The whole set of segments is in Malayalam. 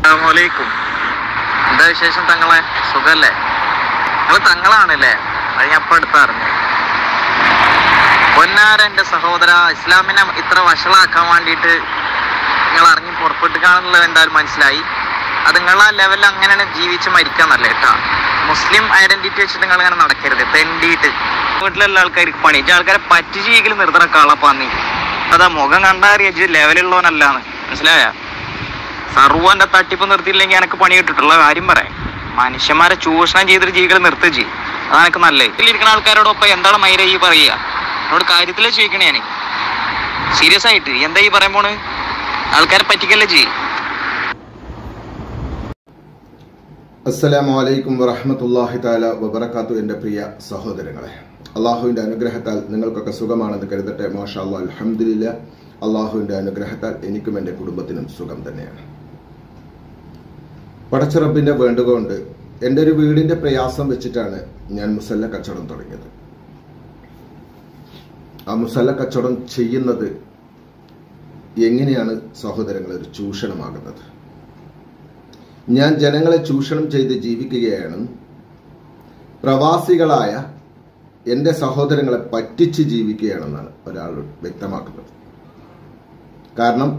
അസ്സലാമലൈക്കും എന്താ വിശേഷം തങ്ങളെ സുഖല്ലേ നിങ്ങൾ തങ്ങളാണല്ലേ അത് ഞാൻ ഇപ്പൊ അടുത്തറിഞ്ഞു പൊന്നാര എന്റെ സഹോദര ഇസ്ലാമിനെ ഇത്ര വഷളാക്കാൻ വേണ്ടിയിട്ട് നിങ്ങൾ ഇറങ്ങി പുറപ്പെട്ട് കാണുന്നുള്ളത് എന്തായാലും മനസ്സിലായി അത് നിങ്ങൾ ആ ലെവലിൽ അങ്ങനെയാണ് ജീവിച്ച് മരിക്കാന്നല്ലേ കേട്ടാ മുസ്ലിം ഐഡന്റിറ്റി വെച്ചിട്ട് നിങ്ങൾ അങ്ങനെ നടക്കരുത് തെണ്ടിയിട്ട് വീട്ടിലുള്ള ആൾക്കാർക്ക് പണി ഈ ആൾക്കാരെ പറ്റി ജീവിക്കൽ നിർത്തണ കളപ്പാന്നി അതാ മുഖം കണ്ടറിയ ലെവലുള്ളവനല്ലാന്ന് മനസ്സിലായ സർവന്റെ തട്ടിപ്പ് നിർത്തിയില്ലെങ്കിൽ എനക്ക് പണി കിട്ടിട്ടുള്ള കാര്യം പറയാം മനുഷ്യന്മാരെ ചൂഷണം ചെയ്തിട്ട് ജീവികൾ നിർത്തുക ചെയ്യും അതാണ് എനിക്ക് നല്ലത് ഇതിലിരിക്കുന്ന ആൾക്കാരോടൊപ്പം എന്താണ് മൈര ഈ പറയുക എന്നോട് കാര്യത്തിലേ ചോദിക്കണേ ഞാൻ സീരിയസ് ആയിട്ട് എന്താ ഈ പറയാൻ പോണ് ആൾക്കാരെ പറ്റിക്കല്ലേ ചെയ്യും അസ്സലാമു അലൈക്കും വറഹമത്തല്ലാഹി താല വബറക്കാത്തു എൻ്റെ പ്രിയ സഹോദരങ്ങളെ അള്ളാഹുവിൻ്റെ അനുഗ്രഹത്താൽ നിങ്ങൾക്കൊക്കെ സുഖമാണെന്ന് കരുതട്ടെ മാഷാ അല്ലാ അൽഹംദുലില്ല അള്ളാഹുവിൻ്റെ അനുഗ്രഹത്താൽ എനിക്കും എൻ്റെ കുടുംബത്തിനും സുഖം തന്നെയാണ് പടച്ചിറപ്പിൻ്റെ വേണ്ടുകൊണ്ട് എൻ്റെ ഒരു വീടിൻ്റെ പ്രയാസം വെച്ചിട്ടാണ് ഞാൻ മുസല്ല കച്ചവടം തുടങ്ങിയത് ആ മുസല്ല കച്ചവടം ചെയ്യുന്നത് എങ്ങനെയാണ് സഹോദരങ്ങൾ ഒരു ചൂഷണമാകുന്നത് ഞാൻ ജനങ്ങളെ ചൂഷണം ചെയ്ത് ജീവിക്കുകയാണ് പ്രവാസികളായ എൻ്റെ സഹോദരങ്ങളെ പറ്റിച്ച് ജീവിക്കുകയാണെന്നാണ് ഒരാൾ വ്യക്തമാക്കുന്നത് കാരണം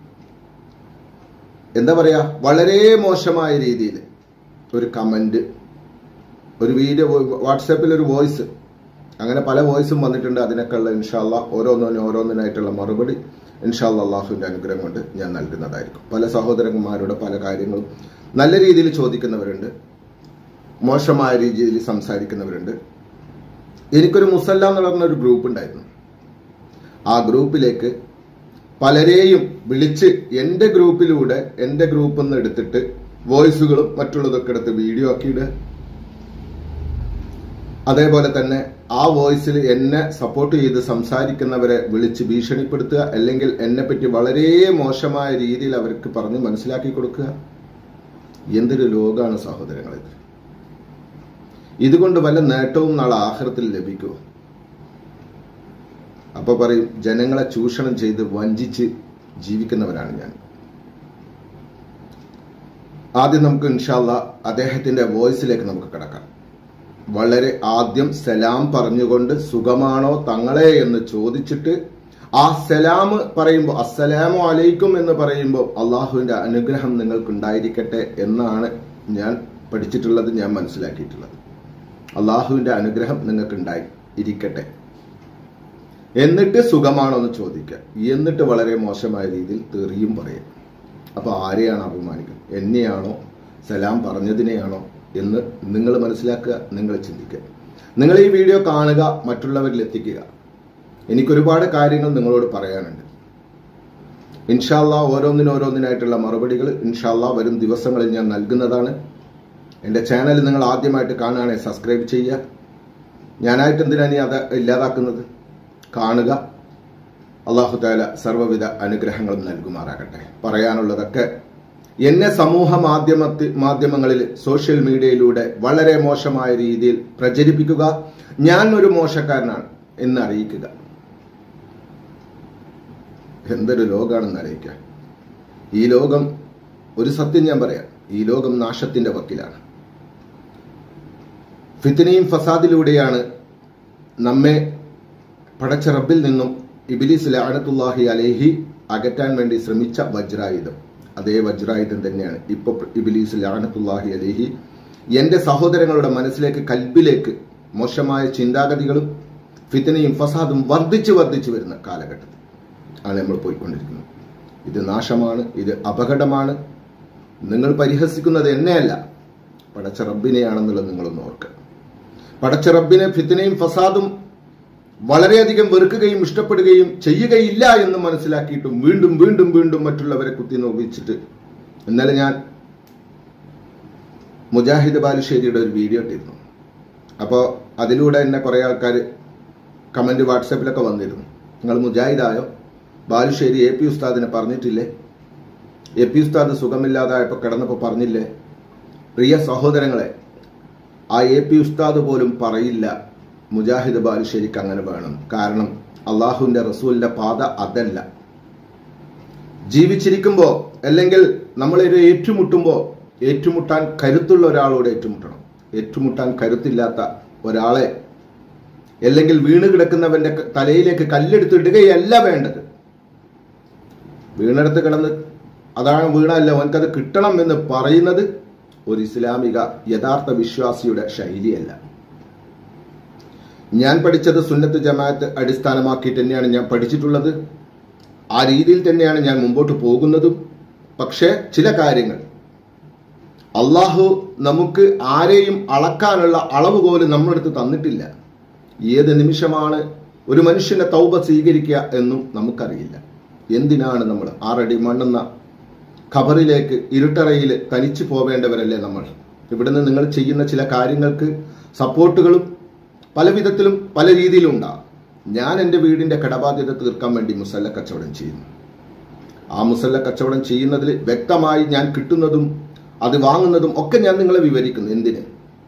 എന്താ പറയാ വളരെ മോശമായ രീതിയിൽ ഒരു കമന്റ് ഒരു വീഡിയോ വാട്സാപ്പിൽ ഒരു വോയിസ് അങ്ങനെ പല വോയിസും വന്നിട്ടുണ്ട് അതിനൊക്കെയുള്ള ഇൻഷാല്ല ഓരോന്നിനും ഓരോന്നിനായിട്ടുള്ള മറുപടി ഇൻഷാല്ല അള്ളാഹുവിന്റെ അനുഗ്രഹം കൊണ്ട് ഞാൻ നൽകുന്നതായിരിക്കും പല സഹോദരന്മാരുടെ പല കാര്യങ്ങളും നല്ല രീതിയിൽ ചോദിക്കുന്നവരുണ്ട് മോശമായ രീതിയിൽ സംസാരിക്കുന്നവരുണ്ട് എനിക്കൊരു മുസല്ല എന്ന് പറഞ്ഞ ഒരു ഗ്രൂപ്പ് ഉണ്ടായിരുന്നു ആ ഗ്രൂപ്പിലേക്ക് പലരെയും വിളിച്ച് എൻ്റെ ഗ്രൂപ്പിലൂടെ എൻ്റെ ഗ്രൂപ്പിൽ നിന്ന് എടുത്തിട്ട് വോയിസുകളും മറ്റുള്ളതൊക്കെ എടുത്ത് വീഡിയോ ആക്കിയിടുക അതേപോലെ തന്നെ ആ വോയിസിൽ എന്നെ സപ്പോർട്ട് ചെയ്ത് സംസാരിക്കുന്നവരെ വിളിച്ച് ഭീഷണിപ്പെടുത്തുക അല്ലെങ്കിൽ എന്നെ പറ്റി വളരെ മോശമായ രീതിയിൽ അവർക്ക് പറഞ്ഞ് മനസ്സിലാക്കി കൊടുക്കുക എന്തൊരു ലോകമാണ് സഹോദരങ്ങളിത് ഇതുകൊണ്ട് വല്ല നേട്ടവും നാളെ ആഹ്റത്തിൽ ലഭിക്കുമോ അപ്പൊ പറയും ജനങ്ങളെ ചൂഷണം ചെയ്ത് വഞ്ചിച്ച് ജീവിക്കുന്നവരാണ് ഞാൻ ആദ്യം നമുക്ക് ഇൻഷാല്ല അദ്ദേഹത്തിന്റെ വോയിസിലേക്ക് നമുക്ക് കിടക്കാം വളരെ ആദ്യം സലാം പറഞ്ഞുകൊണ്ട് സുഖമാണോ തങ്ങളെ എന്ന് ചോദിച്ചിട്ട് ആ സലാം പറയുമ്പോൾ അസ്സലാമു അലൈക്കും എന്ന് പറയുമ്പോൾ അള്ളാഹുവിന്റെ അനുഗ്രഹം നിങ്ങൾക്ക് ഉണ്ടായിരിക്കട്ടെ എന്നാണ് ഞാൻ പഠിച്ചിട്ടുള്ളത് ഞാൻ മനസ്സിലാക്കിയിട്ടുള്ളത് അള്ളാഹുവിന്റെ അനുഗ്രഹം നിങ്ങൾക്ക് ഉണ്ടായി ഇരിക്കട്ടെ എന്നിട്ട് സുഖമാണോ എന്ന് ചോദിക്കുക എന്നിട്ട് വളരെ മോശമായ രീതിയിൽ തെറിയും പറയാം അപ്പൊ ആരെയാണ് അപമാനിക്കുന്നത് എന്നെയാണോ സലാം പറഞ്ഞതിനെയാണോ എന്ന് നിങ്ങൾ മനസ്സിലാക്കുക നിങ്ങൾ ചിന്തിക്കുക നിങ്ങൾ ഈ വീഡിയോ കാണുക മറ്റുള്ളവരിൽ എത്തിക്കുക എനിക്കൊരുപാട് കാര്യങ്ങൾ നിങ്ങളോട് പറയാനുണ്ട് ഇൻഷാല്ല ഓരോന്നിനും ഓരോന്നിനായിട്ടുള്ള മറുപടികൾ ഇൻഷാല്ല വരും ദിവസങ്ങളിൽ ഞാൻ നൽകുന്നതാണ് എൻ്റെ ചാനൽ നിങ്ങൾ ആദ്യമായിട്ട് കാണുകയാണെങ്കിൽ സബ്സ്ക്രൈബ് ചെയ്യുക ഞാനായിട്ട് എന്തിനാണ് ഈ അത് ഇല്ലാതാക്കുന്നത് കാണുക അള്ളാഹു താല സർവ്വവിധ അനുഗ്രഹങ്ങളും നൽകുമാറാകട്ടെ പറയാനുള്ളതൊക്കെ എന്നെ സമൂഹ മാധ്യമത്തി മാധ്യമങ്ങളിൽ സോഷ്യൽ മീഡിയയിലൂടെ വളരെ മോശമായ രീതിയിൽ പ്രചരിപ്പിക്കുക ഞാൻ ഒരു മോശക്കാരനാണ് എന്ന് അറിയിക്കുക എന്തൊരു ലോകമാണെന്ന് അറിയിക്കുക ഈ ലോകം ഒരു സത്യം ഞാൻ പറയാം ഈ ലോകം നാശത്തിന്റെ വക്കിലാണ് ഫിത്തിനെയും ഫസാദിലൂടെയാണ് നമ്മെ പടച്ച റബ്ബിൽ നിന്നും ഇബിലിസ് ലാനത്തുല്ലാഹി അലേഹി അകറ്റാൻ വേണ്ടി ശ്രമിച്ച വജ്രായുധം അതേ വജ്രായുധം തന്നെയാണ് ഇപ്പൊ ഇബിലീസ് ലാനത്തുല്ലാഹി അലേഹി എന്റെ സഹോദരങ്ങളുടെ മനസ്സിലേക്ക് കൽബിലേക്ക് മോശമായ ചിന്താഗതികളും ഫിത്തനയും ഫസാദും വർദ്ധിച്ചു വർദ്ധിച്ചു വരുന്ന കാലഘട്ടത്തിൽ ആണ് നമ്മൾ പോയിക്കൊണ്ടിരിക്കുന്നത് ഇത് നാശമാണ് ഇത് അപകടമാണ് നിങ്ങൾ പരിഹസിക്കുന്നത് എന്നെയല്ല പടച്ച റബ്ബിനെയാണെന്നുള്ളത് നിങ്ങളൊന്ന് ഓർക്കുക പടച്ച റബ്ബിനെ ഫിത്തനയും ഫസാദും വളരെയധികം വെറുക്കുകയും ഇഷ്ടപ്പെടുകയും ചെയ്യുകയില്ല എന്ന് മനസ്സിലാക്കിയിട്ടും വീണ്ടും വീണ്ടും വീണ്ടും മറ്റുള്ളവരെ കുത്തി നോവിച്ചിട്ട് ഇന്നലെ ഞാൻ മുജാഹിദ് ബാലുശ്ശേരിയുടെ ഒരു വീഡിയോ ഇട്ടിരുന്നു അപ്പോൾ അതിലൂടെ എന്നെ കുറേ ആൾക്കാർ കമന്റ് വാട്സാപ്പിലൊക്കെ വന്നിരുന്നു നിങ്ങൾ മുജാഹിദായോ ബാലുശ്ശേരി എ പി ഉസ്താദിനെ പറഞ്ഞിട്ടില്ലേ എ പി ഉസ്താദ് സുഖമില്ലാതായപ്പോൾ കിടന്നപ്പോൾ പറഞ്ഞില്ലേ പ്രിയ സഹോദരങ്ങളെ ആ എ പി ഉസ്താദ് പോലും പറയില്ല മുജാഹിദ് ബാലുശ്ശേരിക്ക് അങ്ങനെ വേണം കാരണം അള്ളാഹുവിന്റെ റസൂലിന്റെ പാത അതല്ല ജീവിച്ചിരിക്കുമ്പോൾ അല്ലെങ്കിൽ നമ്മളൊരു ഏറ്റുമുട്ടുമ്പോൾ ഏറ്റുമുട്ടാൻ കരുത്തുള്ള ഒരാളോട് ഏറ്റുമുട്ടണം ഏറ്റുമുട്ടാൻ കരുത്തില്ലാത്ത ഒരാളെ അല്ലെങ്കിൽ വീണ് കിടക്കുന്നവന്റെ ക- തലയിലേക്ക് കല്ലെടുത്തിടുകയല്ല വേണ്ടത് വീണെടുത്ത് കിടന്ന് അതാണ് വീണല്ല അവൻക്കത് കിട്ടണം എന്ന് പറയുന്നത് ഒരു ഇസ്ലാമിക യഥാർത്ഥ വിശ്വാസിയുടെ ശൈലിയല്ല ഞാൻ പഠിച്ചത് സുന്നത്ത് ജമാഅത്ത് അടിസ്ഥാനമാക്കിയിട്ട് തന്നെയാണ് ഞാൻ പഠിച്ചിട്ടുള്ളത് ആ രീതിയിൽ തന്നെയാണ് ഞാൻ മുമ്പോട്ട് പോകുന്നതും പക്ഷേ ചില കാര്യങ്ങൾ അള്ളാഹു നമുക്ക് ആരെയും അളക്കാനുള്ള അളവ് പോലും നമ്മുടെ അടുത്ത് തന്നിട്ടില്ല ഏത് നിമിഷമാണ് ഒരു മനുഷ്യന്റെ തൗബ സ്വീകരിക്കുക എന്നും നമുക്കറിയില്ല എന്തിനാണ് നമ്മൾ ആറടി മണ്ണെന്ന ഖബറിലേക്ക് ഇരുട്ടറയിൽ തനിച്ചു പോവേണ്ടവരല്ലേ നമ്മൾ ഇവിടുന്ന് നിങ്ങൾ ചെയ്യുന്ന ചില കാര്യങ്ങൾക്ക് സപ്പോർട്ടുകളും പല വിധത്തിലും പല രീതിയിലും ഉണ്ടാകും ഞാൻ എൻ്റെ വീടിന്റെ കടബാധ്യത തീർക്കാൻ വേണ്ടി മുസല്ല കച്ചവടം ചെയ്യുന്നു ആ മുസല്ല കച്ചവടം ചെയ്യുന്നതിൽ വ്യക്തമായി ഞാൻ കിട്ടുന്നതും അത് വാങ്ങുന്നതും ഒക്കെ ഞാൻ നിങ്ങളെ വിവരിക്കുന്നു എന്തിന്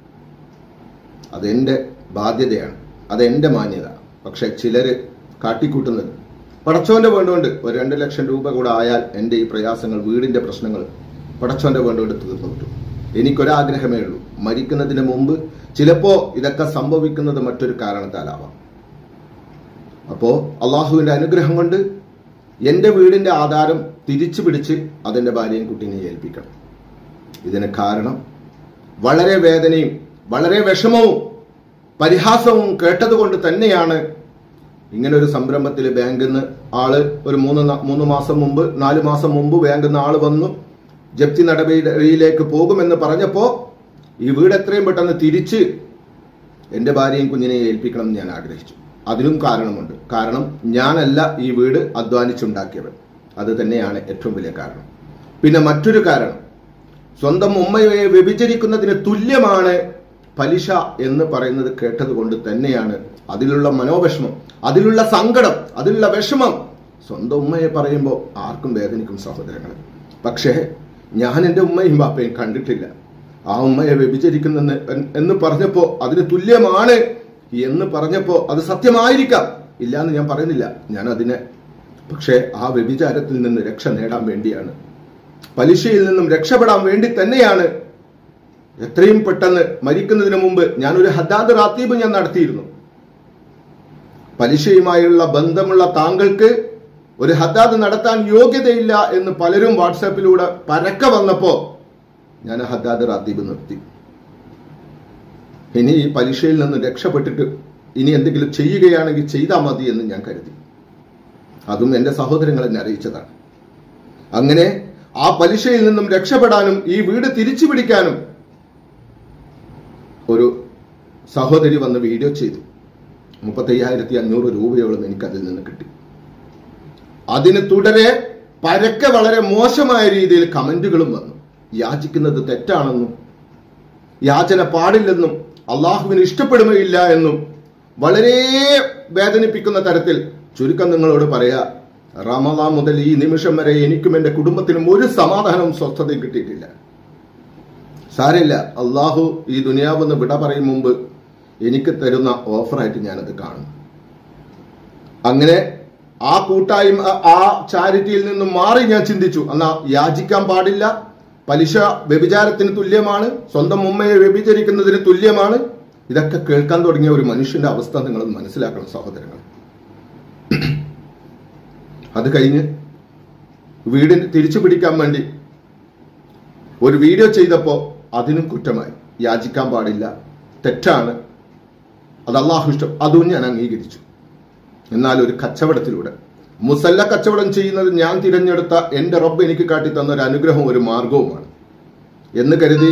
അതെന്റെ ബാധ്യതയാണ് അതെന്റെ മാന്യത പക്ഷെ ചിലര് കാട്ടിക്കൂട്ടുന്നത് പടച്ചോന്റെ വേണ്ടുകൊണ്ട് ഒരു രണ്ട് ലക്ഷം രൂപ കൂടെ ആയാൽ എൻ്റെ ഈ പ്രയാസങ്ങൾ വീടിന്റെ പ്രശ്നങ്ങൾ പടച്ചോന്റെ വേണ്ടുകൊണ്ട് തീർന്നു കിട്ടും എനിക്കൊരാഗ്രഹമേ ഉള്ളൂ മരിക്കുന്നതിന് മുമ്പ് ചിലപ്പോ ഇതൊക്കെ സംഭവിക്കുന്നത് മറ്റൊരു കാരണത്താലാവാം അപ്പോ അള്ളാഹുവിന്റെ അനുഗ്രഹം കൊണ്ട് എന്റെ വീടിന്റെ ആധാരം തിരിച്ചു പിടിച്ച് അതെന്റെ ഭാര്യയും കുട്ടീനെ ഏൽപ്പിക്കണം ഇതിന് കാരണം വളരെ വേദനയും വളരെ വിഷമവും പരിഹാസവും കേട്ടതുകൊണ്ട് തന്നെയാണ് ഇങ്ങനെ ഒരു സംരംഭത്തിൽ ബാങ്കിൽ നിന്ന് ആള് ഒരു മൂന്ന് ന- മൂന്ന് മാസം മുമ്പ് നാല് മാസം മുമ്പ് ബാങ്കിൽ നിന്ന് ആള് വന്നു ജപ്തി നടപടിയിലേക്ക് പോകുമെന്ന് പറഞ്ഞപ്പോ ഈ വീട് എത്രയും പെട്ടെന്ന് തിരിച്ച് എന്റെ ഭാര്യയും കുഞ്ഞിനെ ഏൽപ്പിക്കണം എന്ന് ഞാൻ ആഗ്രഹിച്ചു അതിനും കാരണമുണ്ട് കാരണം ഞാനല്ല ഈ വീട് അധ്വാനിച്ചുണ്ടാക്കിയവൻ അത് തന്നെയാണ് ഏറ്റവും വലിയ കാരണം പിന്നെ മറ്റൊരു കാരണം സ്വന്തം ഉമ്മയെ വ്യഭിചരിക്കുന്നതിന് തുല്യമാണ് പലിശ എന്ന് പറയുന്നത് കേട്ടത് കൊണ്ട് തന്നെയാണ് അതിലുള്ള മനോവിഷമം അതിലുള്ള സങ്കടം അതിലുള്ള വിഷമം സ്വന്തം ഉമ്മയെ പറയുമ്പോൾ ആർക്കും വേദനിക്കും സഹോദരങ്ങൾ പക്ഷേ ഞാൻ എൻ്റെ ഉമ്മയും ബാപ്പയും കണ്ടിട്ടില്ല ആ ഉമ്മയെ വ്യഭിചരിക്കുന്നെന്ന് എൻ- എന്ന് പറഞ്ഞപ്പോ അതിന് തുല്യമാണ് എന്ന് പറഞ്ഞപ്പോ അത് സത്യമായിരിക്കാം ഇല്ല എന്ന് ഞാൻ പറയുന്നില്ല ഞാൻ അതിനെ പക്ഷേ ആ വ്യഭിചാരത്തിൽ നിന്ന് രക്ഷ നേടാൻ വേണ്ടിയാണ് പലിശയിൽ നിന്നും രക്ഷപ്പെടാൻ വേണ്ടി തന്നെയാണ് എത്രയും പെട്ടെന്ന് മരിക്കുന്നതിന് മുമ്പ് ഞാനൊരു ഹദാദ് റാത്തീബ് ഞാൻ നടത്തിയിരുന്നു പലിശയുമായുള്ള ബന്ധമുള്ള താങ്കൾക്ക് ഒരു ഹദാദ് നടത്താൻ യോഗ്യതയില്ല എന്ന് പലരും വാട്സാപ്പിലൂടെ പരക്ക വന്നപ്പോ ഞാൻ ഹദാദ് റാത്തീബ് നിർത്തി ഇനി ഈ പലിശയിൽ നിന്ന് രക്ഷപ്പെട്ടിട്ട് ഇനി എന്തെങ്കിലും ചെയ്യുകയാണെങ്കിൽ ചെയ്താൽ മതി എന്ന് ഞാൻ കരുതി അതും എന്റെ സഹോദരങ്ങൾ എന്നെ അറിയിച്ചതാണ് അങ്ങനെ ആ പലിശയിൽ നിന്നും രക്ഷപ്പെടാനും ഈ വീട് തിരിച്ചു പിടിക്കാനും ഒരു സഹോദരി വന്ന് വീഡിയോ ചെയ്തു മുപ്പത്തയ്യായിരത്തി അഞ്ഞൂറ് രൂപയോളം എനിക്ക് അതിൽ നിന്ന് കിട്ടി അതിന് തുടരെ പരക്കെ വളരെ മോശമായ രീതിയിൽ കമന്റുകളും വന്നു യാചിക്കുന്നത് തെറ്റാണെന്നും യാചന പാടില്ലെന്നും അള്ളാഹുവിന് ഇഷ്ടപ്പെടുകയില്ല എന്നും വളരെ വേദനിപ്പിക്കുന്ന തരത്തിൽ ചുരുക്കം നിങ്ങളോട് പറയാ റമദാൻ മുതൽ ഈ നിമിഷം വരെ എനിക്കും എന്റെ കുടുംബത്തിനും ഒരു സമാധാനവും സ്വസ്ഥതയും കിട്ടിയിട്ടില്ല സാരമില്ല അള്ളാഹു ഈ ദുനിയാവെന്ന് വിട പറയും മുമ്പ് എനിക്ക് തരുന്ന ഓഫറായിട്ട് ഞാനത് കാണും അങ്ങനെ ആ കൂട്ടായ്മ ആ ചാരിറ്റിയിൽ നിന്നും മാറി ഞാൻ ചിന്തിച്ചു എന്നാ യാചിക്കാൻ പാടില്ല പലിശ വ്യഭിചാരത്തിന് തുല്യമാണ് സ്വന്തം ഉമ്മയെ വ്യഭിചരിക്കുന്നതിന് തുല്യമാണ് ഇതൊക്കെ കേൾക്കാൻ തുടങ്ങിയ ഒരു മനുഷ്യന്റെ അവസ്ഥ നിങ്ങൾ മനസ്സിലാക്കണം സഹോദരങ്ങൾ അത് കഴിഞ്ഞ് വീടിന് തിരിച്ചു പിടിക്കാൻ വേണ്ടി ഒരു വീഡിയോ ചെയ്തപ്പോ അതിനും കുറ്റമായി യാചിക്കാൻ പാടില്ല തെറ്റാണ് അത് അള്ളാഹു ഇഷ്ടം അതും ഞാൻ അംഗീകരിച്ചു എന്നാൽ ഒരു കച്ചവടത്തിലൂടെ മുസല്ല കച്ചവടം ചെയ്യുന്നത് ഞാൻ തിരഞ്ഞെടുത്ത എന്റെ റബ്ബ് എനിക്ക് കാട്ടി തന്ന ഒരു അനുഗ്രഹവും ഒരു മാർഗവുമാണ് എന്ന് കരുതി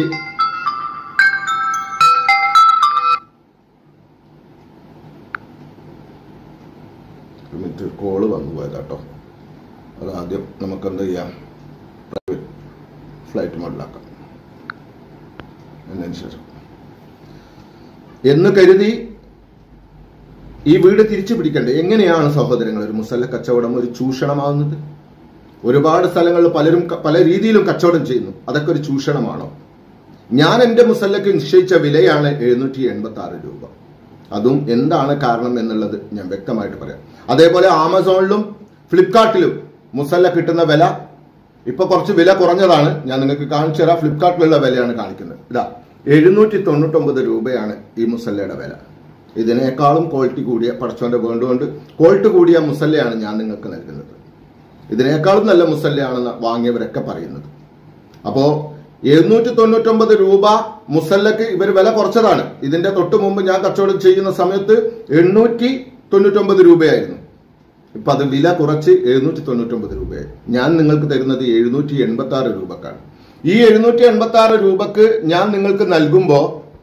മിനിറ്റ് കോള് വന്നു പോയതാട്ടോ അത് ആദ്യം നമുക്ക് എന്ത് ചെയ്യാം ഫ്ലൈറ്റ് മോഡിലാക്കാം എന്നതിന് ശേഷം എന്ന് കരുതി ഈ വീട് തിരിച്ചു പിടിക്കണ്ടേ എങ്ങനെയാണ് സഹോദരങ്ങൾ ഒരു മുസല്ല കച്ചവടം ഒരു ചൂഷണമാകുന്നത് ഒരുപാട് സ്ഥലങ്ങളിൽ പലരും ക- പല രീതിയിലും കച്ചവടം ചെയ്യുന്നു അതൊക്കെ ഒരു ചൂഷണമാണോ ഞാൻ എന്റെ മുസല്ലക്ക് നിശ്ചയിച്ച വിലയാണ് എഴുന്നൂറ്റി എൺപത്തി ആറ് രൂപ അതും എന്താണ് കാരണം എന്നുള്ളത് ഞാൻ വ്യക്തമായിട്ട് പറയാം അതേപോലെ ആമസോണിലും ഫ്ലിപ്കാർട്ടിലും മുസല്ല കിട്ടുന്ന വില ഇപ്പൊ കുറച്ച് വില കുറഞ്ഞതാണ് ഞാൻ നിങ്ങൾക്ക് കാണിച്ചു തരാം ഫ്ലിപ്കാർട്ടിലുള്ള വിലയാണ് കാണിക്കുന്നത് ഇതാ എഴുന്നൂറ്റി തൊണ്ണൂറ്റൊമ്പത് രൂപയാണ് ഈ മുസല്ലയുടെ വില ഇതിനേക്കാളും ക്വാളിറ്റി കൂടിയ പടച്ചോന്റെ വേണ്ടുകൊണ്ട് ക്വാളിറ്റി കൂടിയ മുസല്ലയാണ് ഞാൻ നിങ്ങൾക്ക് നൽകുന്നത് ഇതിനേക്കാളും നല്ല മുസല്ലയാണെന്ന് വാങ്ങിയവരൊക്കെ പറയുന്നത് അപ്പോ എഴുന്നൂറ്റി തൊണ്ണൂറ്റൊമ്പത് രൂപ മുസല്ലക്ക് ഇവർ വില കുറച്ചതാണ് ഇതിന്റെ തൊട്ട് മുമ്പ് ഞാൻ കച്ചവടം ചെയ്യുന്ന സമയത്ത് എണ്ണൂറ്റി തൊണ്ണൂറ്റൊമ്പത് രൂപയായിരുന്നു ഇപ്പൊ അത് വില കുറച്ച് എഴുന്നൂറ്റി തൊണ്ണൂറ്റൊമ്പത് രൂപയായി ഞാൻ നിങ്ങൾക്ക് തരുന്നത് എഴുന്നൂറ്റി എൺപത്തി ആറ് രൂപക്കാണ് ഈ എഴുന്നൂറ്റി എൺപത്തി ആറ് രൂപക്ക് ഞാൻ നിങ്ങൾക്ക് നൽകുമ്പോ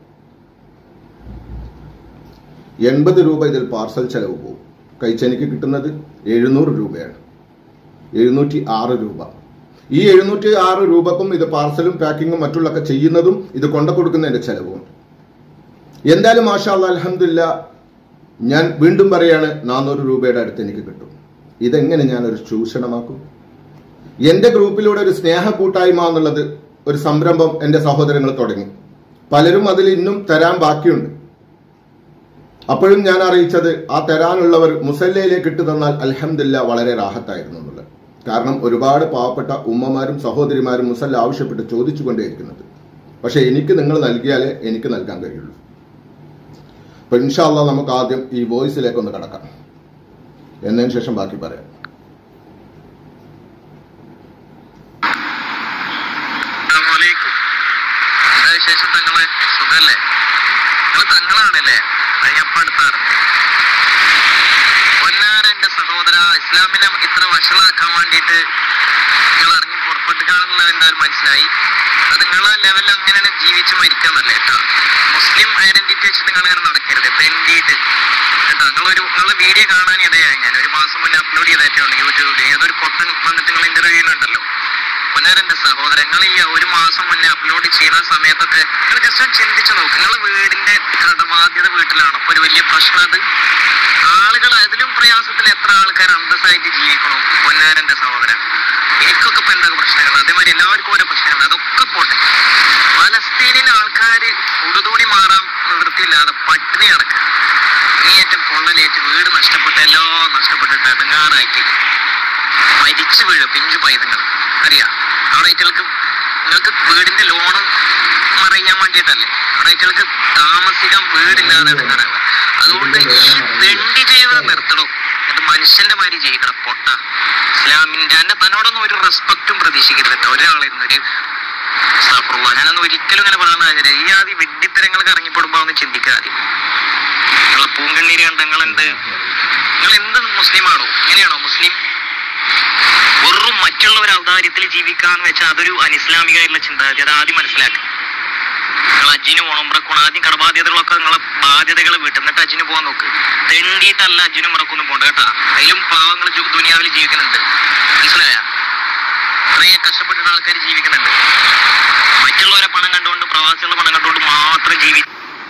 എൺപത് രൂപ ഇതിൽ പാർസൽ ചെലവ് പോകും കഴിച്ചെനിക്ക് കിട്ടുന്നത് എഴുന്നൂറ് രൂപയാണ് എഴുന്നൂറ്റി ആറ് രൂപ ഈ എഴുന്നൂറ്റി ആറ് രൂപക്കും ഇത് പാർസലും പാക്കിങ്ങും മറ്റുള്ളൊക്കെ ചെയ്യുന്നതും ഇത് കൊണ്ടു കൊടുക്കുന്നതിന്റെ ചെലവും എന്തായാലും മാഷാ അലഹമില്ല ഞാൻ വീണ്ടും പറയാണ് നാനൂറ് രൂപയുടെ അടുത്ത് എനിക്ക് കിട്ടും ഇതെങ്ങനെ ഞാൻ ഒരു ചൂഷണമാക്കും എന്റെ ഗ്രൂപ്പിലൂടെ ഒരു സ്നേഹ കൂട്ടായ്മ എന്നുള്ളത് ഒരു സംരംഭം എന്റെ സഹോദരങ്ങൾ തുടങ്ങി പലരും അതിൽ ഇന്നും തരാൻ ബാക്കിയുണ്ട് അപ്പോഴും ഞാൻ അറിയിച്ചത് ആ തരാനുള്ളവർ മുസല്ലയിലേക്ക് ഇട്ട് തന്നാൽ അൽഹംദില്ല വളരെ റാഹത്തായിരുന്നു എന്നുള്ളത് കാരണം ഒരുപാട് പാവപ്പെട്ട ഉമ്മമാരും സഹോദരിമാരും മുസല്ല ആവശ്യപ്പെട്ട് ചോദിച്ചുകൊണ്ടേയിരിക്കുന്നത് പക്ഷെ എനിക്ക് നിങ്ങൾ നൽകിയാലേ എനിക്ക് നൽകാൻ കഴിയുള്ളൂ അപ്പൊ ഇൻഷാല്ല നമുക്ക് ആദ്യം ഈ വോയിസിലേക്ക് ഒന്ന് കടക്കാം എന്നതിന് ശേഷം ബാക്കി പറയാം അസ്സലാമലൈക്കും. എന്താ വിശേഷം തങ്ങളെ സുഖല്ലേ നിങ്ങൾ തങ്ങളാണല്ലേ അത് ഞാൻ ഇപ്പൊ അടുത്താണ് പൊന്നാര എന്റെ സഹോദര ഇസ്ലാമിനെ ഇത്ര വഷളാക്കാൻ വേണ്ടിയിട്ട് നിങ്ങൾ ഇറങ്ങി പുറപ്പെട്ട് കാണുന്നത് എന്തായാലും മനസ്സിലായി അത് നിങ്ങളെ ലെവലിൽ അങ്ങനെയാണ് ജീവിച്ച് മരിക്കാന്നല്ലേ കേട്ടോ മുസ്ലിം ഐഡന്റിറ്റി വെച്ച് നിങ്ങൾ ഇങ്ങനെ നടക്കരുത് തെണ്ടിയിട്ട് കേട്ടോ നിങ്ങളൊരു നിങ്ങളെ വീഡിയോ കാണാൻ ഇടയായി ഞാൻ ഒരു മാസം മുന്നേ അപ്ലോഡ് ചെയ്തേറ്റേ ഉള്ളൂ യൂട്യൂബിൽ ഏതൊരു പൊട്ടൻ വന്നിട്ട് നിങ്ങൾ ഇന്റർവ്യൂലുണ്ടല്ലോ പുനരന്റെ സഹോദരങ്ങൾ ഈ ഒരു മാസം മുന്നേ അപ്ലോഡ് ചെയ്യുന്ന സമയത്തൊക്കെ നിങ്ങൾ ജസ്റ്റ് ഒന്ന് ചിന്തിച്ചു നോക്ക് നിങ്ങൾ വീടിന്റെ കടബാധ്യത വീട്ടിലാണ് അപ്പൊ ഒരു വലിയ പ്രശ്നം അത് ആളുകൾ അതിലും പ്രയാസത്തിൽ എത്ര ആൾക്കാർ അന്തസ്സായിട്ട് ജീവിക്കണം പൊന്നാരന്റെ സഹോദരൻ എനിക്കൊക്കെ ഇപ്പൊ എന്തൊക്കെ പ്രശ്നങ്ങൾ അതേമാതിരി എല്ലാവർക്കും ഓരോ പ്രശ്നങ്ങൾ അതൊക്കെ പോട്ടെ പലസ്തീനിലെ ആൾക്കാര് ഉടുതൂടി മാറാൻ നിവൃത്തിയില്ലാതെ പട്ടിണി കിടക്കുക നീയേറ്റം പൊള്ളലേറ്റ് വീട് നഷ്ടപ്പെട്ട് എല്ലാം നഷ്ടപ്പെട്ടിട്ട് ഇടങ്ങാറായിട്ട് മരിച്ചു വീഴും പിഞ്ചു പൈതങ്ങൾ അറിയാം അവിടെ ഏറ്റൾക്ക് നിങ്ങൾക്ക് വീടിന്റെ ലോണ് മറിയാൻ വേണ്ടിയിട്ടല്ലേ അവിടെ ഏറ്റൾക്ക് താമസിക്കാൻ വീടില്ലാതെ ഇടങ്ങാറാണ് അതുകൊണ്ട് ഈ തെണ്ടി ജീവിതം നിർത്തണം അത് മനുഷ്യന്റെ മാതിരി ജീവിക്കണം പൊട്ട ഇസ്ലാമിന്റെ എന്നെ തന്നോടൊന്നും ഒരു റെസ്പെക്റ്റും പ്രതീക്ഷിക്കരുത് കേട്ടോ ഒരാളിൽ നിന്നൊരു അസ്തഗ്ഫിറുല്ലാഹ്. ഞാനൊന്നും ഒരിക്കലും ഇങ്ങനെ പറയുന്ന കാര്യമില്ല ഈ ആദ്യം വെഡിത്തരങ്ങൾക്ക് ഇറങ്ങിപ്പെടുമ്പോ ഒന്ന് ചിന്തിക്കുക ആദ്യം നിങ്ങളെ പൂങ്കണ്ണീര് കണ്ട് നിങ്ങളുണ്ട് നിങ്ങൾ എന്ത് മുസ്ലിമാണോ ഇങ്ങനെയാണോ മുസ്ലിം വെറും മറ്റുള്ളവർ ഔദാര്യത്തിൽ ജീവിക്കാന്ന് വെച്ചാൽ അതൊരു അനിസ്ലാമികമായിട്ടുള്ള ചിന്താഗതി അത് ആദ്യം മനസ്സിലാക്കുക നിങ്ങൾ അജിന് പോകണം ഉമ്രക്കണം ആദ്യം കടബാധ്യതകളൊക്കെ നിങ്ങളെ ബാധ്യതകൾ വീട്ടിൽ എന്നിട്ട് അജിന് പോകാൻ നോക്ക് തെണ്ടിയിട്ടല്ല അജിനും ഉമ്രക്കൊന്നും പോണ്ട കേട്ടാ അതിലും പാവങ്ങൾ ജു- ദുനിയാവിൽ ജീവിക്കുന്നുണ്ട് മനസ്സിലായ കുറേ കഷ്ടപ്പെട്ടിട്ട് ആൾക്കാർ ജീവിക്കുന്നുണ്ട് മറ്റുള്ളവരെ പണം കണ്ടുകൊണ്ട് പ്രവാസികളുടെ പണം കണ്ടുകൊണ്ട് മാത്രം ജീവി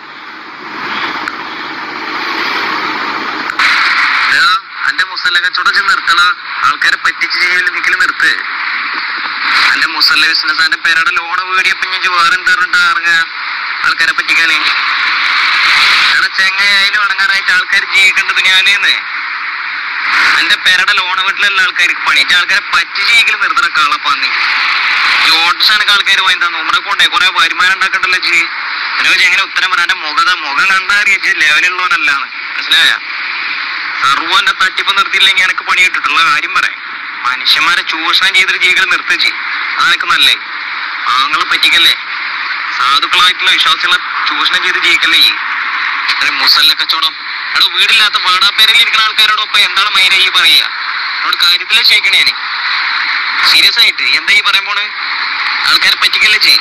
ദാ, അന്റെ മുസല്ല കച്ചവടം ചെന്ന് നിർത്തണ ആൾക്കാരെ പറ്റിച്ച് ചെയ്യലെങ്കിലും നിർത്ത് അന്റെ മുസല്ല ബിസിനസ് അന്റെ പേരുടെ ലോണ് വീടിയപ്പോ ഞാൻ വേറെ എന്താ പറഞ്ഞിട്ട് ഇറങ്ങുക ആൾക്കാരെ പറ്റിക്കാനേ കാരണം ചെങ്ങയായാലും അടങ്ങാറായിട്ട് ആൾക്കാർ ജീവിക്കേണ്ടത് ഞാനേന്ന് എന്റെ പേരുടെ ലോണ് വീട്ടിലുള്ള ആൾക്കാർക്ക് പണിയിട്ട് ആൾക്കാരെ പറ്റി ചെയ്യെങ്കിലും നിർത്തണ കളപ്പാന്നി ജോട്ട്സാനൊക്കെ ആൾക്കാർ വാങ്ങി തന്നു ഉമ്മറെ കൊണ്ടേ കുറെ വരുമാനം ഉണ്ടാക്കണ്ടല്ലോ ജി അതിനെ എങ്ങനെ ഉത്തരം പറയാൻ മുഖത മുഖം കണ്ടാ അറിയാ ലെവലുള്ളവനല്ലാന്ന് മനസ്സിലായ സർവന്റെ തട്ടിപ്പ് നിർത്തിയില്ലെങ്കിൽ എനിക്ക് പണി കിട്ടിട്ടുള്ള കാര്യം പറയാം മനുഷ്യന്മാരെ ചൂഷണം ചെയ്തിട്ട് ജീവികൾ നിർത്തുക ചെയ്യും അതൊക്കെ നല്ലേ ആങ്ങളെ പറ്റിക്കല്ലേ സാധുക്കളായിട്ടുള്ള വിശ്വാസികളെ ചൂഷണം ചെയ്ത് ജീവിക്കല്ലേ ഈ ഒരു മുസല്ല കച്ചവടം എടോ വീടില്ലാത്ത വാടാപ്പേരയിൽ ഇരിക്കുന്ന ആൾക്കാരോടൊപ്പം എന്താണ് മൈര ഈ പറയുക എന്നോട് കാര്യത്തിലേ ചോദിക്കണേ ഞാൻ സീരിയസ് ആയിട്ട് എന്താ ഈ പറയാൻ പോണ് ആൾക്കാരെ പറ്റിക്കല്ലേ ചെയ്യും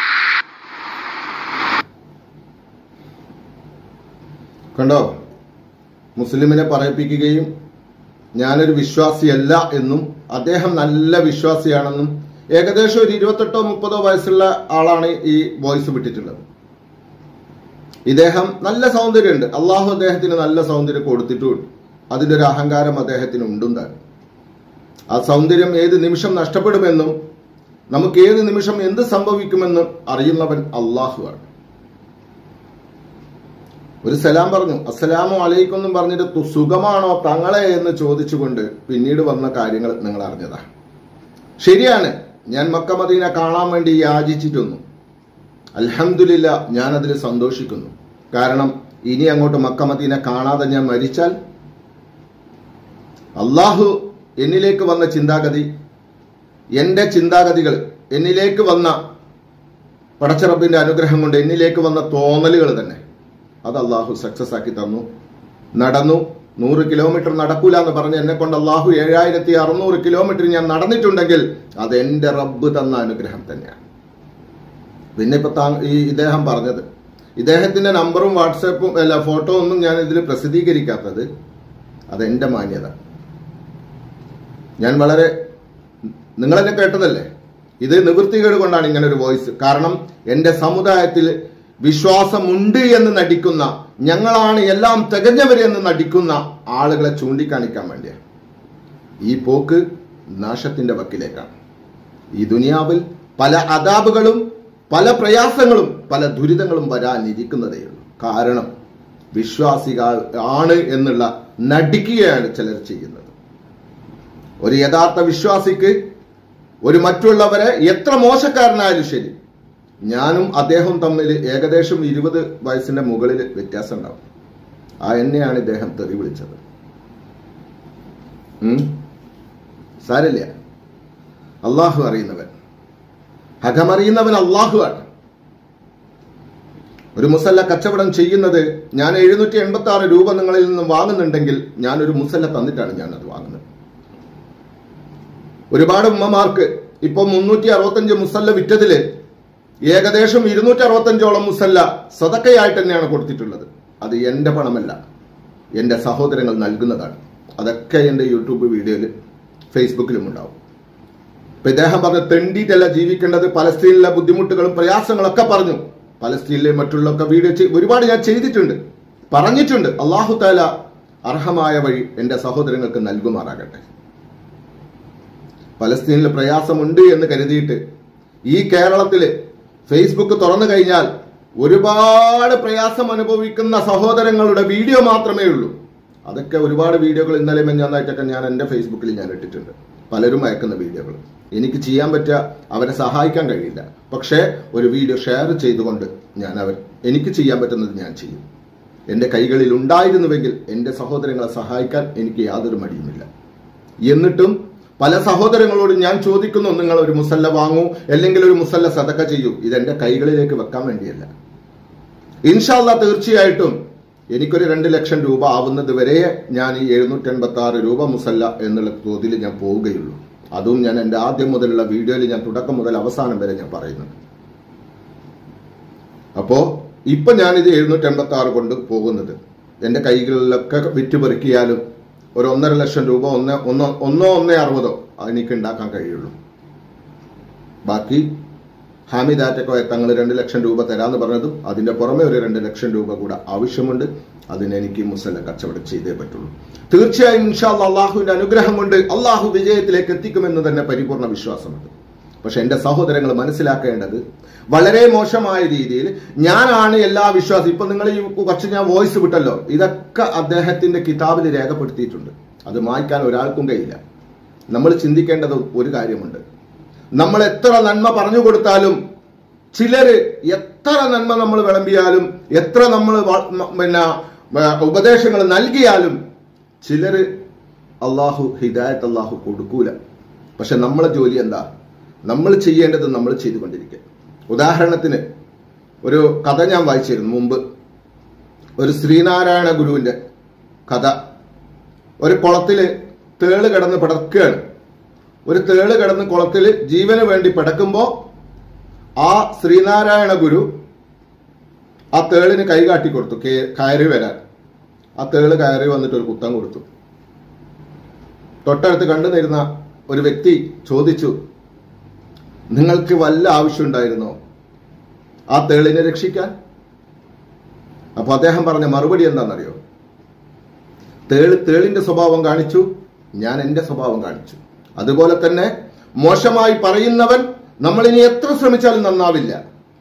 കണ്ടോ മുസ്ലിമിനെ പറയിപ്പിക്കുകയും ഞാനൊരു വിശ്വാസിയല്ല എന്നും അദ്ദേഹം നല്ല വിശ്വാസിയാണെന്നും ഏകദേശം ഒരു ഇരുപത്തെട്ടോ മുപ്പതോ വയസ്സുള്ള ആളാണ് ഈ വോയിസ് വിട്ടിട്ടുള്ളത് ഇദ്ദേഹം നല്ല സൗന്ദര്യമുണ്ട് അള്ളാഹു അദ്ദേഹത്തിന് നല്ല സൗന്ദര്യം കൊടുത്തിട്ടുമുണ്ട് അതിന്റെ ഒരു അഹങ്കാരം അദ്ദേഹത്തിന് ഉണ്ടും താനും ആ സൗന്ദര്യം ഏത് നിമിഷം നഷ്ടപ്പെടുമെന്നും നമുക്ക് ഏത് നിമിഷം എന്ത് സംഭവിക്കുമെന്നും അറിയുന്നവൻ അള്ളാഹുവാണ് ഒരു സലാം പറഞ്ഞു അസ്സലാമു അലൈക്കും എന്നും പറഞ്ഞിട്ട് തു- സുഖമാണോ തങ്ങളെ എന്ന് ചോദിച്ചുകൊണ്ട് പിന്നീട് വന്ന കാര്യങ്ങൾ നിങ്ങൾ അറിഞ്ഞതാ ശരിയാണ് ഞാൻ മക്ക മദീന കാണാൻ വേണ്ടി യാചിച്ചിട്ടൊന്നു അൽഹംദുലില്ല ഞാൻ അതിൽ സന്തോഷിക്കുന്നു കാരണം ഇനി അങ്ങോട്ട് മക്ക മദീന കാണാതെ ഞാൻ മരിച്ചാൽ അള്ളാഹു എന്നിലേക്ക് വന്ന ചിന്താഗതി എന്റെ ചിന്താഗതികൾ എന്നിലേക്ക് വന്ന പടച്ചറബിന്റെ അനുഗ്രഹം കൊണ്ട് എന്നിലേക്ക് വന്ന തോന്നലുകൾ തന്നെ അത് അള്ളാഹു സക്സസ് ആക്കി തന്നു നടന്നു നൂറ് കിലോമീറ്റർ നടക്കൂല എന്ന് പറഞ്ഞ് എന്നെ കൊണ്ട് അള്ളാഹു ഏഴായിരത്തി അറുന്നൂറ് കിലോമീറ്റർ ഞാൻ നടന്നിട്ടുണ്ടെങ്കിൽ അത് എന്റെ റബ്ബ് തന്ന അനുഗ്രഹം തന്നെയാണ് പിന്നെ ഇപ്പൊ താ ഈ ഇദ്ദേഹം പറഞ്ഞത് ഇദ്ദേഹത്തിന്റെ നമ്പറും വാട്സാപ്പും അല്ല ഫോട്ടോ ഒന്നും ഞാൻ ഇതിൽ പ്രസിദ്ധീകരിക്കാത്തത് അത് എന്റെ മാന്യത ഞാൻ വളരെ നിങ്ങളെന്നെ കേട്ടതല്ലേ ഇത് നിവൃത്തികേട് കൊണ്ടാണ് ഇങ്ങനെ ഒരു വോയിസ് കാരണം എന്റെ സമുദായത്തിൽ വിശ്വാസമുണ്ട് എന്ന് നടിക്കുന്ന ഞങ്ങളാണ് എല്ലാം തികഞ്ഞവരെന്ന് നടിക്കുന്ന ആളുകളെ ചൂണ്ടിക്കാണിക്കാൻ വേണ്ടിയാണ് ഈ പോക്ക് നാശത്തിന്റെ വക്കിലേക്കാണ് ഈ ദുനിയാവിൽ പല അതാപുകളും പല പ്രയാസങ്ങളും പല ദുരിതങ്ങളും വരാനിരിക്കുന്നതേയുള്ളൂ കാരണം വിശ്വാസികൾ ആണ് എന്നുള്ള നടിക്കുകയാണ് ചിലർ ചെയ്യുന്നത് ഒരു യഥാർത്ഥ വിശ്വാസിക്ക് ഒരു മറ്റുള്ളവരെ എത്ര മോശക്കാരനായാലും ശരി ഞാനും അദ്ദേഹവും തമ്മിൽ ഏകദേശം ഇരുപത് വയസ്സിന്റെ മുകളിൽ വ്യത്യാസം ഉണ്ടാവും ആ എന്നെയാണ് ഇദ്ദേഹം തെറി വിളിച്ചത് ഉം? സാരില്ല അള്ളാഹു അറിയുന്നവൻ ഹകമറിയുന്നവൻ അള്ളാഹു ആണ് ഒരു മുസല്ല കച്ചവടം ചെയ്യുന്നത് ഞാൻ എഴുന്നൂറ്റി എൺപത്തി ആറ് രൂപ നിങ്ങളിൽ നിന്ന് വാങ്ങുന്നുണ്ടെങ്കിൽ ഞാൻ ഒരു മുസല്ല തന്നിട്ടാണ് ഞാൻ അത് വാങ്ങുന്നത് ഒരുപാട് ഉമ്മമാർക്ക് ഇപ്പൊ മുന്നൂറ്റി അറുപത്തഞ്ച് മുസല്ല വിറ്റതില് ഏകദേശം ഇരുന്നൂറ്റി അറുപത്തഞ്ചോളം മുസല്ല സതക്കയായിട്ട് തന്നെയാണ് കൊടുത്തിട്ടുള്ളത് അത് എന്റെ പണമല്ല എന്റെ സഹോദരങ്ങൾ നൽകുന്നതാണ് അതൊക്കെ എന്റെ യൂട്യൂബ് വീഡിയോയിൽ ഫേസ്ബുക്കിലും ഉണ്ടാവും ഇപ്പൊ ഇദ്ദേഹം പറഞ്ഞ തെണ്ടിയിട്ടല്ല ജീവിക്കേണ്ടത് പലസ്തീനിലെ ബുദ്ധിമുട്ടുകളും പ്രയാസങ്ങളൊക്കെ പറഞ്ഞു പലസ്തീനിലെ മറ്റുള്ളൊക്കെ വീഡിയോ ചെയ്- ഒരുപാട് ഞാൻ ചെയ്തിട്ടുണ്ട് പറഞ്ഞിട്ടുണ്ട് അള്ളാഹു താല അർഹമായ വഴി എന്റെ സഹോദരങ്ങൾക്ക് നൽകുമാറാകട്ടെ പലസ്തീനിൽ പ്രയാസമുണ്ട് എന്ന് കരുതിയിട്ട് ഈ കേരളത്തില് ഫേസ്ബുക്ക് തുറന്നു കഴിഞ്ഞാൽ ഒരുപാട് പ്രയാസം അനുഭവിക്കുന്ന സഹോദരങ്ങളുടെ വീഡിയോ മാത്രമേ ഉള്ളൂ അതൊക്കെ ഒരുപാട് വീഡിയോകൾ ഇന്നലെ മെഞ്ഞാന്നായിട്ടൊക്കെ ഞാൻ എൻ്റെ ഫേസ്ബുക്കിൽ ഞാൻ ഇട്ടിട്ടുണ്ട് പലരും അയക്കുന്ന വീഡിയോകൾ എനിക്ക് ചെയ്യാൻ പറ്റുക അവരെ സഹായിക്കാൻ കഴിയില്ല പക്ഷേ ഒരു വീഡിയോ ഷെയർ ചെയ്തുകൊണ്ട് ഞാൻ അവർ എനിക്ക് ചെയ്യാൻ പറ്റുന്നത് ഞാൻ ചെയ്യും എൻ്റെ കൈകളിൽ ഉണ്ടായിരുന്നുവെങ്കിൽ എൻ്റെ സഹോദരങ്ങളെ സഹായിക്കാൻ എനിക്ക് യാതൊരു മടിയുമില്ല എന്നിട്ടും പല സഹോദരങ്ങളോടും ഞാൻ ചോദിക്കുന്നു നിങ്ങൾ ഒരു മുസല്ല വാങ്ങൂ അല്ലെങ്കിൽ ഒരു മുസല്ല സതക്ക ചെയ്യൂ ഇതെന്റെ കൈകളിലേക്ക് വെക്കാൻ വേണ്ടിയല്ല ഇൻഷാല്ല തീർച്ചയായിട്ടും എനിക്കൊരു രണ്ട് ലക്ഷം രൂപ ആവുന്നത് വരെ ഞാൻ ഈ എഴുന്നൂറ്റി എൺപത്തി ആറ് രൂപ മുസല്ല എന്നുള്ള തോതിൽ ഞാൻ പോവുകയുള്ളൂ അതും ഞാൻ എൻ്റെ ആദ്യം മുതലുള്ള വീഡിയോയിൽ ഞാൻ തുടക്കം മുതൽ അവസാനം വരെ ഞാൻ പറയുന്നുണ്ട് അപ്പോ ഇപ്പൊ ഞാനിത് എഴുന്നൂറ്റി എൺപത്തി ആറ് കൊണ്ട് പോകുന്നത് എന്റെ കൈകളിലൊക്കെ വിറ്റ് പെറുക്കിയാലും ഒരു ഒന്നര ലക്ഷം രൂപ ഒന്ന് ഒന്നോ ഒന്നോ ഒന്നേ അറുപതോ എനിക്ക് ഉണ്ടാക്കാൻ കഴിയുള്ളൂ ബാക്കി ഹാമിദ് ആറ്റക്കോയ തങ്ങൾ രണ്ട് ലക്ഷം രൂപ തരാന്ന് പറഞ്ഞതും അതിന്റെ പുറമെ ഒരു രണ്ട് ലക്ഷം രൂപ കൂടെ ആവശ്യമുണ്ട് അതിന് എനിക്ക് മുസല്ല കച്ചവടം ചെയ്തേ പറ്റുള്ളൂ തീർച്ചയായും ഇൻഷാല്ല അള്ളാഹുവിന്റെ അനുഗ്രഹം കൊണ്ട് അള്ളാഹു വിജയത്തിലേക്ക് എത്തിക്കുമെന്ന് തന്നെ പരിപൂർണ വിശ്വാസമുണ്ട് പക്ഷെ എന്റെ സഹോദരങ്ങൾ മനസ്സിലാക്കേണ്ടത് വളരെ മോശമായ രീതിയിൽ ഞാനാണ് എല്ലാ വിശ്വാസം ഇപ്പൊ നിങ്ങൾ ഈ കുറച്ച് ഞാൻ വോയിസ് വിട്ടല്ലോ ഇതൊക്കെ അദ്ദേഹത്തിന്റെ കിതാബിൽ രേഖപ്പെടുത്തിയിട്ടുണ്ട് അത് മായ്ക്കാൻ ഒരാൾക്കും കഴിയില്ല നമ്മൾ ചിന്തിക്കേണ്ടത് ഒരു കാര്യമുണ്ട് നമ്മൾ എത്ര നന്മ പറഞ്ഞു കൊടുത്താലും ചിലര് എത്ര നന്മ നമ്മൾ വിളമ്പിയാലും എത്ര നമ്മൾ വ- മ- പിന്നെ ഉപദേശങ്ങൾ നൽകിയാലും ചിലര് അള്ളാഹു ഹിദായത്ത് അള്ളാഹു കൊടുക്കൂല പക്ഷെ നമ്മളെ ജോലി എന്താ നമ്മൾ ചെയ്യേണ്ടത് നമ്മൾ ചെയ്തുകൊണ്ടിരിക്കുക ഉദാഹരണത്തിന് ഒരു കഥ ഞാൻ വായിച്ചിരുന്നു മുമ്പ് ഒരു ശ്രീനാരായണ ഗുരുവിന്റെ കഥ ഒരു കുളത്തില് തേള് കിടന്ന് പിടക്കുകയാണ് ഒരു തേള് കിടന്ന് കുളത്തിൽ ജീവന് വേണ്ടി പിടക്കുമ്പോ ആ ശ്രീനാരായണ ഗുരു ആ തേളിന് കൈ കാട്ടി കൊടുത്തു കേ- കയറി വരാൻ ആ തേള് കയറി വന്നിട്ട് ഒരു കുത്തം കൊടുത്തു തൊട്ടടുത്ത് കണ്ടു നിരുന്ന ഒരു വ്യക്തി ചോദിച്ചു നിങ്ങൾക്ക് വല്ല ആവശ്യമുണ്ടായിരുന്നോ ആ തേളിനെ രക്ഷിക്കാൻ അപ്പൊ അദ്ദേഹം പറഞ്ഞ മറുപടി എന്താണെന്നറിയോ തേള് തേളിന്റെ സ്വഭാവം കാണിച്ചു ഞാൻ എന്റെ സ്വഭാവം കാണിച്ചു അതുപോലെ തന്നെ മോശമായി പറയുന്നവൻ നമ്മൾ ഇനി എത്ര ശ്രമിച്ചാലും നന്നാവില്ല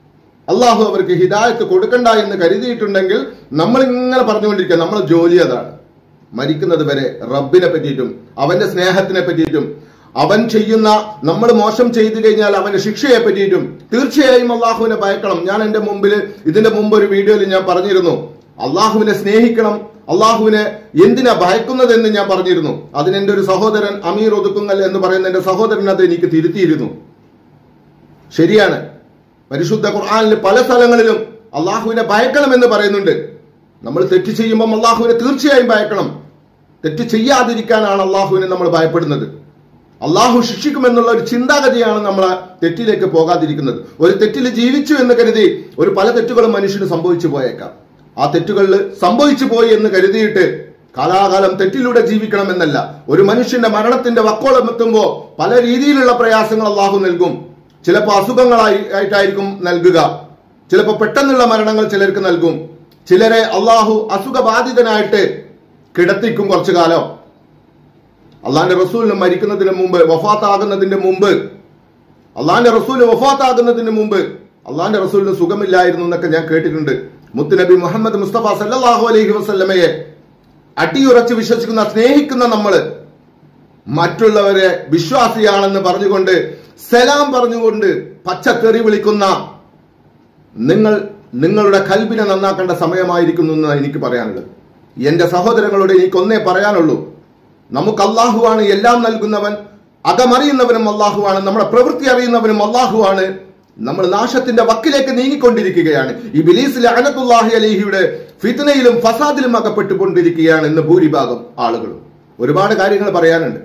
അള്ളാഹു അവർക്ക് ഹിദായത്ത് കൊടുക്കണ്ട എന്ന് കരുതിയിട്ടുണ്ടെങ്കിൽ നമ്മൾ ഇങ്ങനെ പറഞ്ഞുകൊണ്ടിരിക്കുക നമ്മളെ ജോലി അതാണ് മരിക്കുന്നത് വരെ റബ്ബിനെ പറ്റിയിട്ടും അവന്റെ സ്നേഹത്തിനെ പറ്റിയിട്ടും അവൻ ചെയ്യുന്ന നമ്മൾ മോശം ചെയ്തു കഴിഞ്ഞാൽ അവന്റെ ശിക്ഷയെ പറ്റിയിട്ടും തീർച്ചയായും അള്ളാഹുവിനെ ഭയക്കണം ഞാൻ എന്റെ മുമ്പിൽ ഇതിന്റെ മുമ്പ് ഒരു വീഡിയോയിൽ ഞാൻ പറഞ്ഞിരുന്നു അള്ളാഹുവിനെ സ്നേഹിക്കണം അള്ളാഹുവിനെ എന്തിനാ ഭയക്കുന്നതെന്ന് ഞാൻ പറഞ്ഞിരുന്നു അതിന് എന്റെ ഒരു സഹോദരൻ അമീർ ഒതുക്കുങ്ങൽ എന്ന് പറയുന്ന എന്റെ സഹോദരൻ അത് എനിക്ക് തിരുത്തിയിരുന്നു ശരിയാണ് പരിശുദ്ധ ഖുർആാനിൽ പല സ്ഥലങ്ങളിലും അള്ളാഹുവിനെ ഭയക്കണമെന്ന് പറയുന്നുണ്ട് നമ്മൾ തെറ്റ് ചെയ്യുമ്പം അള്ളാഹുവിനെ തീർച്ചയായും ഭയക്കണം തെറ്റ് ചെയ്യാതിരിക്കാനാണ് അള്ളാഹുവിനെ നമ്മൾ ഭയപ്പെടുന്നത് അള്ളാഹു ശിക്ഷിക്കുമെന്നുള്ള ഒരു ചിന്താഗതിയാണ് നമ്മൾ തെറ്റിലേക്ക് പോകാതിരിക്കുന്നത് ഒരു തെറ്റിൽ ജീവിച്ചു എന്ന് കരുതി ഒരു പല തെറ്റുകളും മനുഷ്യന് സംഭവിച്ചു പോയേക്കാം ആ തെറ്റുകളിൽ സംഭവിച്ചു പോയി എന്ന് കരുതിയിട്ട് കാലാകാലം തെറ്റിലൂടെ ജീവിക്കണമെന്നല്ല ഒരു മനുഷ്യന്റെ മരണത്തിന്റെ വക്കോളം എത്തുമ്പോൾ പല രീതിയിലുള്ള പ്രയാസങ്ങൾ അള്ളാഹു നൽകും ചിലപ്പോൾ അസുഖങ്ങളായി ആയിട്ടായിരിക്കും നൽകുക ചിലപ്പോൾ പെട്ടെന്നുള്ള മരണങ്ങൾ ചിലർക്ക് നൽകും ചിലരെ അള്ളാഹു അസുഖബാധിതനായിട്ട് കിടത്തിക്കും കുറച്ചു കാലം അള്ളാന്റെ റസൂലിന് മരിക്കുന്നതിന് മുമ്പ് വഫാത്താകുന്നതിന്റെ മുമ്പ് അള്ളാന്റെ റസൂല് വഫാത്താകുന്നതിന് മുമ്പ് അള്ളാന്റെ റസൂലിന് സുഖമില്ലായിരുന്നു എന്നൊക്കെ ഞാൻ കേട്ടിട്ടുണ്ട് മുത്തുനബി മുഹമ്മദ് മുസ്തഫ സല്ലാഹു അലൈഹി വസല്ലമയെ അടിയുറച്ച് വിശ്വസിക്കുന്ന സ്നേഹിക്കുന്ന നമ്മള് മറ്റുള്ളവരെ വിശ്വാസിയാണെന്ന് പറഞ്ഞുകൊണ്ട് സലാം പറഞ്ഞുകൊണ്ട് പച്ചത്തെറി വിളിക്കുന്ന നിങ്ങൾ നിങ്ങളുടെ കൽബിനെ നന്നാക്കേണ്ട സമയമായിരിക്കുന്നു എന്ന് എനിക്ക് പറയാനുള്ളത് എന്റെ സഹോദരങ്ങളോട് എനിക്ക് ഒന്നേ പറയാനുള്ളൂ നമുക്ക് അള്ളാഹുവാണ് എല്ലാം നൽകുന്നവൻ അകമറിയുന്നവനും അള്ളാഹുവാണ് നമ്മുടെ പ്രവൃത്തി അറിയുന്നവനും അള്ളാഹുവാണ് നമ്മൾ നാശത്തിന്റെ വക്കിലേക്ക് നീങ്ങിക്കൊണ്ടിരിക്കുകയാണ് ഈ ബിലീസിലെ അനത്തുല്ലാഹി അലിഹിയുടെ ഫിത്നയിലും ഫസാദിലും അകപ്പെട്ടുകൊണ്ടിരിക്കുകയാണ് ഇന്ന് ഭൂരിഭാഗം ആളുകളും ഒരുപാട് കാര്യങ്ങൾ പറയാനുണ്ട്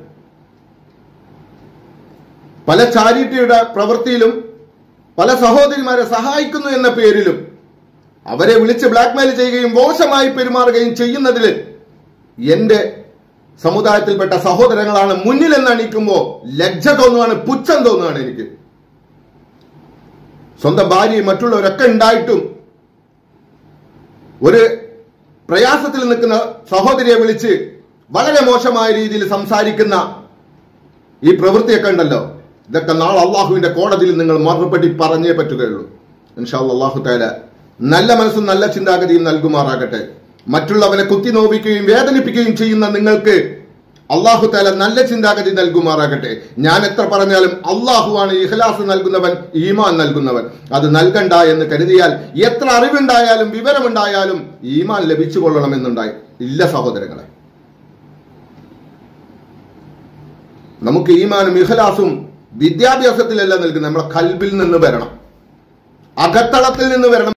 പല ചാരിറ്റിയുടെ പ്രവൃത്തിയിലും പല സഹോദരിമാരെ സഹായിക്കുന്നു എന്ന പേരിലും അവരെ വിളിച്ച് ബ്ലാക്ക്മെയിൽ ചെയ്യുകയും മോശമായി പെരുമാറുകയും ചെയ്യുന്നതിൽ എന്റെ സമുദായത്തിൽപ്പെട്ട സഹോദരങ്ങളാണ് മുന്നിൽ എന്ന് അണിക്കുമ്പോൾ ലജ്ജ തോന്നുകയാണ് പുച്ഛം തോന്നുകയാണ് എനിക്ക് സ്വന്തം ഭാര്യയും മറ്റുള്ളവരൊക്കെ ഉണ്ടായിട്ടും ഒരു പ്രയാസത്തിൽ നിൽക്കുന്ന സഹോദരിയെ വിളിച്ച് വളരെ മോശമായ രീതിയിൽ സംസാരിക്കുന്ന ഈ പ്രവൃത്തിയൊക്കെ ഉണ്ടല്ലോ ഇതൊക്കെ നാളെ അള്ളാഹുവിന്റെ കോടതിയിൽ നിങ്ങൾ മറുപടി പറഞ്ഞേ പറ്റുകയുള്ളൂ ഇൻഷാ അള്ളാഹു താല നല്ല മനസ്സും നല്ല ചിന്താഗതിയും നൽകുമാറാകട്ടെ മറ്റുള്ളവനെ കുത്തി നോവിക്കുകയും വേദനിപ്പിക്കുകയും ചെയ്യുന്ന നിങ്ങൾക്ക് അള്ളാഹു താല നല്ല ചിന്താഗതി നൽകുമാറാകട്ടെ ഞാൻ എത്ര പറഞ്ഞാലും അള്ളാഹുവാണ് ഇഖ്ലാസ് നൽകുന്നവൻ ഈമാൻ നൽകുന്നവൻ അത് നൽകണ്ട എന്ന് കരുതിയാൽ എത്ര അറിവുണ്ടായാലും വിവരമുണ്ടായാലും ഈമാൻ ലഭിച്ചു കൊള്ളണമെന്നുണ്ടായി ഇല്ല സഹോദരങ്ങളെ നമുക്ക് ഈമാനും ഇഖലാസും വിദ്യാഭ്യാസത്തിലല്ല നൽകുന്നത് നമ്മളെ കൽബിൽ നിന്ന് വരണം അകത്തളത്തിൽ നിന്ന് വരണം